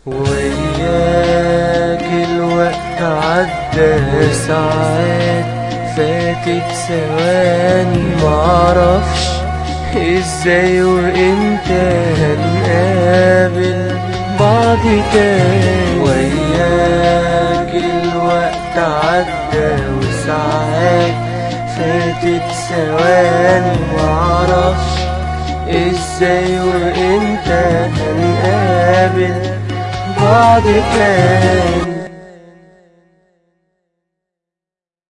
وياك الوقت عدى ساعات فاتت ثواني معرفش ازاي وامتى هنقابل بعض تاني وياك الوقت عدى وساعات فاتت ثواني معرفش ازاي وامتى هنقابل بعض تاني